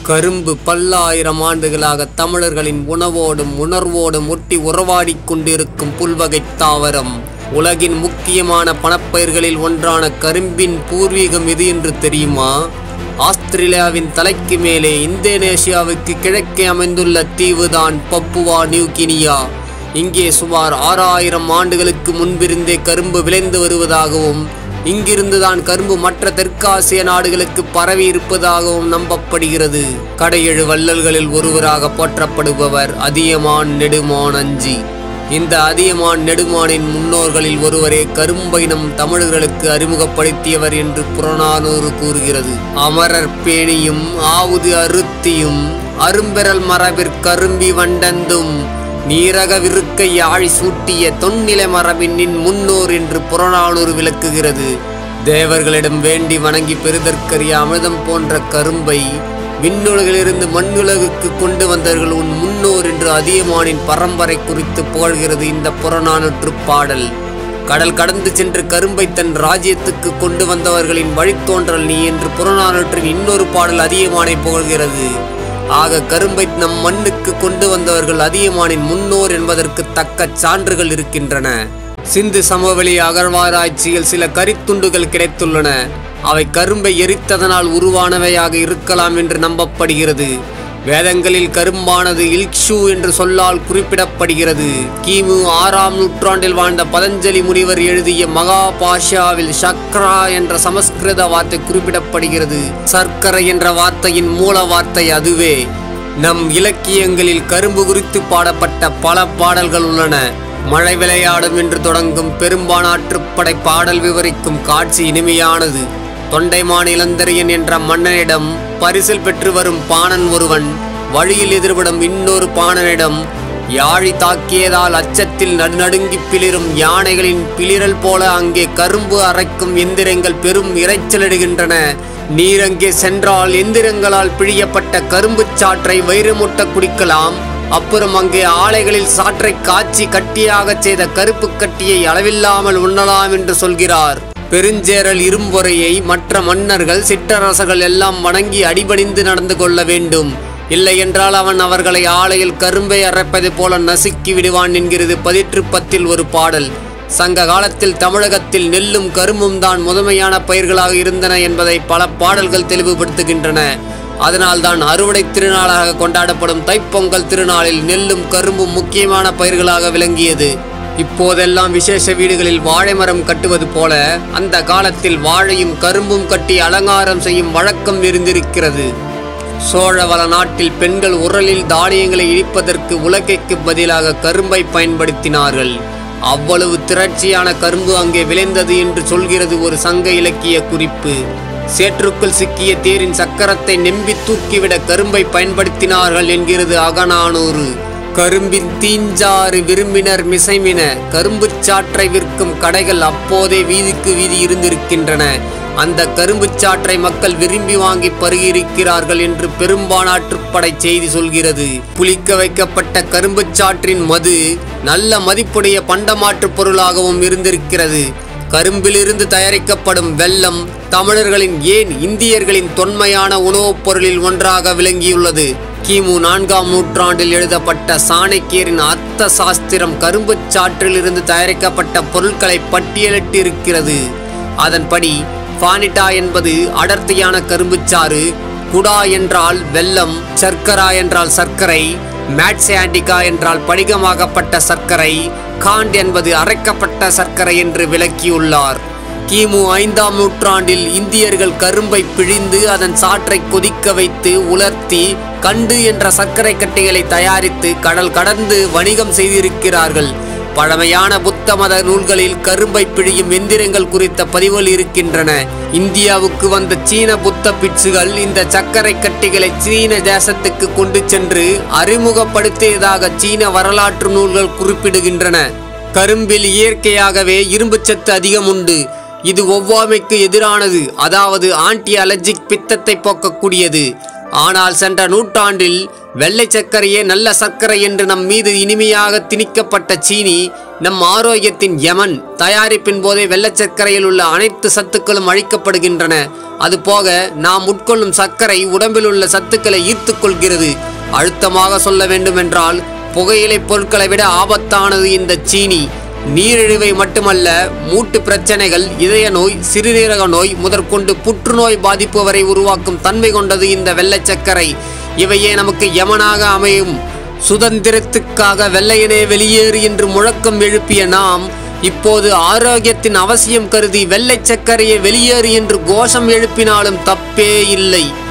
கரும்பு பல்லாயிரம் ஆண்டுகளாக தமிழர்களின் உணவோடும் உணர்வோடும் ஒட்டி உறவாடிக் கொண்டிருக்கும் புல்வகைத் தாவரம் உலகின் முக்கியமான பணப்பயிர்களில் ஒன்றான கரும்பின் பூர்வீகம் எது என்று தெரியுமா ஆஸ்திரேலியாவின் தலைக்கு மேலே இந்தோனேஷியாவுக்கு கிழக்கே அமைந்துள்ள தீவுதான் பப்புவா நியூகினியா இங்கே சுமார் ஆறாயிரம் ஆண்டுகளுக்கு முன்பிருந்தே கரும்பு விளைந்து வருவதாகவும் இங்கிருந்துதான் கரும்பு மற்ற தெற்காசிய நாடுகளுக்கு பரவி இருப்பதாகவும் நம்பப்படுகிறது கடையெழு வள்ளல்களில் ஒருவராக போற்றப்படுபவர் அதியமான் நெடுமான் அஞ்சி இந்த அதியமான் நெடுமானின் முன்னோர்களில் ஒருவரே கரும்பை நம் தமிழர்களுக்கு அறிமுகப்படுத்தியவர் என்று புறநானூறு கூறுகிறது அமரர் பேணியும் ஆவுது அருத்தியும் அரும்பெறல் மரபிற்கரும்பி வண்டந்தும் நீரக விருக்கை யாழி சூட்டிய தொன்னிலை மரபினின் முன்னோர் என்று புறநானூறு விளக்குகிறது தேவர்களிடம் வேண்டி வணங்கி பெறுதற்கரிய அமிர்தம் போன்ற கரும்பை விண்ணுலகிலிருந்து மண்ணுலகுக்கு கொண்டு வந்தவர்கள் உன் முன்னோர் என்று அதியமானின் பரம்பரை குறித்து புகழ்கிறது இந்த புறநானூற்றுப் பாடல் கடல் கடந்து சென்று கரும்பை தன் ராஜ்யத்துக்கு கொண்டு வந்தவர்களின் வழித்தோன்றல் நீ என்று புறநானூற்றின் இன்னொரு பாடல் அதியமானை புகழ்கிறது ஆக கரும்பை நம் மண்ணுக்கு கொண்டு வந்தவர்கள் அதியமானின் முன்னோர் என்பதற்கு தக்க சான்றுகள் இருக்கின்றன சிந்து சமவெளி அகழ்வாராய்ச்சியில் சில கரித்துண்டுகள் கிடைத்துள்ளன அவை கரும்பை எரித்ததனால் உருவானவையாக இருக்கலாம் என்று நம்பப்படுகிறது வேதங்களில் கரும்பானது இல்க்ஷு என்று சொல்லால் குறிப்பிடப்படுகிறது கிமு ஆறாம் நூற்றாண்டில் வாழ்ந்த பதஞ்சலி முனிவர் எழுதிய மகா பாஷாவில் சக்ரா என்ற சமஸ்கிருத வார்த்தை குறிப்பிடப்படுகிறது சர்க்கரை என்ற வார்த்தையின் மூல வார்த்தை அதுவே நம் இலக்கியங்களில் கரும்பு குறித்து பாடப்பட்ட பல பாடல்கள் உள்ளன மழை விளையாடும் என்று தொடங்கும் பெரும்பானாற்றுப்படை பாடல் விவரிக்கும் காட்சி இனிமையானது தொண்டைமான் இளந்தரியன் என்ற மன்னனிடம் பரிசில் பெற்று வரும் பாணன் ஒருவன் வழியில் எதிர்படும் இன்னொரு பாணனிடம் யாழி தாக்கியதால் அச்சத்தில் நடுநடுங்கி பிளிரும் யானைகளின் பிளிரல் போல அங்கே கரும்பு அரைக்கும் எந்திரங்கள் பெரும் இரைச்சலிடுகின்றன நீர் அங்கே சென்றால் எந்திரங்களால் பிழியப்பட்ட கரும்புச் சாற்றை வயிறுமுட்ட குடிக்கலாம் அப்புறம் அங்கே ஆலைகளில் சாற்றை காய்ச்சி கட்டியாகச் செய்த கருப்பு கட்டியை அளவில்லாமல் உண்ணலாம் என்று சொல்கிறார் பெருஞ்சேரல் இரும்பொறையை மற்ற மன்னர்கள் சிற்றரசர்கள் எல்லாம் வணங்கி அடிபணிந்து நடந்து கொள்ள வேண்டும் இல்லையென்றால் அவன் அவர்களை ஆலையில் கரும்பை அரைப்பது போல நசுக்கி விடுவான் என்கிறது பதிற்று பத்தில் ஒரு பாடல் சங்க காலத்தில் தமிழகத்தில் நெல்லும் கரும்பும் தான் முதன்மையான பயிர்களாக இருந்தன என்பதை பல பாடல்கள் தெளிவுபடுத்துகின்றன அதனால்தான் அறுவடை திருநாளாக கொண்டாடப்படும் தைப்பொங்கல் திருநாளில் நெல்லும் கரும்பும் முக்கியமான பயிர்களாக விளங்கியது இப்போதெல்லாம் விசேஷ வீடுகளில் வாழை மரம் கட்டுவது போல அந்த காலத்தில் வாழையும் கரும்பும் கட்டி அலங்காரம் செய்யும் வழக்கம் இருந்திருக்கிறது சோழவள நாட்டில் பெண்கள் உரலில் தானியங்களை இடிப்பதற்கு உலக்கைக்கு பதிலாக கரும்பை பயன்படுத்தினார்கள் அவ்வளவு திரட்சியான கரும்பு அங்கே விளைந்தது என்று சொல்கிறது ஒரு சங்க இலக்கிய குறிப்பு சேற்றுக்குள் சிக்கிய தேரின் சக்கரத்தை நெம்பி தூக்கிவிட கரும்பை பயன்படுத்தினார்கள் என்கிறது அகநானூறு கரும்பின் தீஞ்சாறு விரும்பினர் மிசைமின கரும்புச் சாற்றை விற்கும் கடைகள் அப்போதே வீதிக்கு வீதி இருந்திருக்கின்றன அந்த கரும்புச் சாற்றை மக்கள் விரும்பி வாங்கி பருகியிருக்கிறார்கள் என்று பெரும்பானாற்றுப்படை செய்தி சொல்கிறது புளிக்க வைக்கப்பட்ட கரும்புச் சாற்றின் மது நல்ல மதிப்புடைய பண்டமாற்றுப் பொருளாகவும் இருந்திருக்கிறது கரும்பிலிருந்து தயாரிக்கப்படும் வெல்லம் தமிழர்களின் ஏன் இந்தியர்களின் தொன்மையான உணவுப் பொருளில் ஒன்றாக விளங்கியுள்ளது கிமு நான்காம் நூற்றாண்டில் எழுதப்பட்ட சாணக்கியரின் அர்த்த சாஸ்திரம் கரும்புச் சாற்றிலிருந்து தயாரிக்கப்பட்ட பொருட்களை பட்டியலிட்டு இருக்கிறது அதன்படி பானிட்டா என்பது அடர்த்தியான கரும்புச்சாறு குடா என்றால் வெல்லம் சர்க்கரா என்றால் சர்க்கரை மேட்ஸாண்டிகா என்றால் படிகமாகப்பட்ட சர்க்கரை காண்ட் என்பது அரைக்கப்பட்ட சர்க்கரை என்று விளக்கியுள்ளார் கிமு ஐந்தாம் நூற்றாண்டில் இந்தியர்கள் கரும்பை பிழிந்து அதன் சாற்றை கொதிக்க வைத்து உலர்த்தி கண்டு என்ற சர்க்கரை கட்டிகளை தயாரித்து கடல் கடந்து வணிகம் செய்திருக்கிறார்கள் பழமையான புத்த மத நூல்களில் கரும்பை பிழியும் எந்திரங்கள் குறித்த பதிவுகள் இருக்கின்றன இந்தியாவுக்கு வந்த சீன புத்த பிட்சுகள் இந்த சர்க்கரை கட்டிகளை சீன தேசத்துக்கு கொண்டு சென்று அறிமுகப்படுத்தியதாக சீன வரலாற்று நூல்கள் குறிப்பிடுகின்றன கரும்பில் இயற்கையாகவே இரும்புச்சத்து அதிகம் உண்டு இது ஒவ்வாமைக்கு எதிரானது அதாவது ஆன்டி அலர்ஜிக் பித்தத்தை போக்கக்கூடியது ஆனால் சென்ற நூற்றாண்டில் வெள்ளை சர்க்கரையே நல்ல சர்க்கரை என்று நம் மீது இனிமையாக திணிக்கப்பட்ட சீனி நம் ஆரோக்கியத்தின் யமன் தயாரிப்பின் போதே வெள்ளச் சர்க்கரையில் உள்ள அனைத்து சத்துக்களும் அழிக்கப்படுகின்றன அதுபோக நாம் உட்கொள்ளும் சர்க்கரை உடம்பில் உள்ள சத்துக்களை ஈர்த்துக் கொள்கிறது அழுத்தமாக சொல்ல வேண்டுமென்றால் புகையிலை பொருட்களை விட ஆபத்தானது இந்த சீனி நீரிழிவை மட்டுமல்ல மூட்டு பிரச்சனைகள் இதய நோய் சிறுநீரக நோய் முதற்கொண்டு புற்றுநோய் பாதிப்பு வரை உருவாக்கும் தன்மை கொண்டது இந்த வெள்ளைச் சர்க்கரை இவையே நமக்கு யமனாக அமையும் சுதந்திரத்துக்காக வெள்ளையனே வெளியேறு என்று முழக்கம் எழுப்பிய நாம் இப்போது ஆரோக்கியத்தின் அவசியம் கருதி வெள்ளைச் சர்க்கரையை வெளியேறு என்று கோஷம் எழுப்பினாலும் தப்பே இல்லை